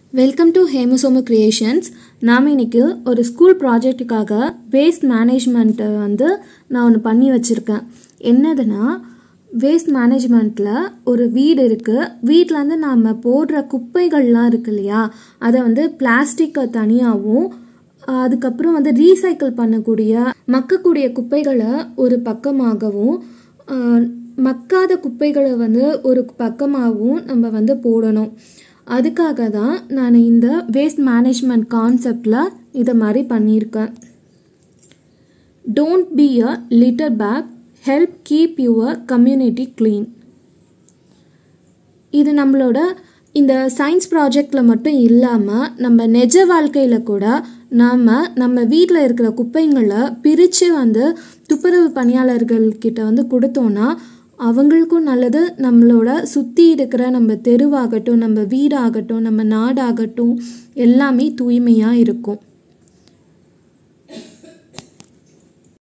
welcome to ஹேமசோமு creations நாம் இன்னைக்கு ஒரு ஸ்கூல் ப்ராஜெக்ட்டுக்காக வேஸ்ட் மேனேஜ்மெண்ட்டை வந்து நான் ஒன்று பண்ணி வச்சுருக்கேன் என்னதுன்னா வேஸ்ட் மேனேஜ்மெண்ட்டில் ஒரு வீடு இருக்குது வீட்டில் வந்து நாம் போடுற குப்பைகள்லாம் இருக்கு இல்லையா அதை வந்து பிளாஸ்டிக்கை தனியாகவும் அதுக்கப்புறம் வந்து ரீசைக்கிள் பண்ணக்கூடிய மக்கக்கூடிய குப்பைகளை ஒரு பக்கமாகவும் ஆஹ், மக்காத குப்பைகளை வந்து ஒரு பக்கமாகவும் நம்ம வந்து போடணும் அதுக்காக தான் நான் இந்த வேஸ்ட் மேனேஜ்மெண்ட் கான்செப்டில் இதை மாதிரி பண்ணியிருக்கேன் don't be a litterbug help keep your community clean இது நம்மளோட இந்த சயின்ஸ் ப்ராஜெக்டில் மட்டும் இல்லாமல் நம்ம நிஜ வாழ்க்கையில் கூட நாம் நம்ம வீட்டில் இருக்கிற குப்பைங்களை பிரித்து வந்து துப்புரவு பணியாளர்கள்கிட்ட வந்து கொடுத்தோன்னா அவங்களுக்கும் நல்லது நம்மளோட சுற்றி இருக்கிற நம்ம தெருவாகட்டும் நம்ம வீடாகட்டும் நம்ம நாடாகட்டும் எல்லாமே தூய்மையாக இருக்கும்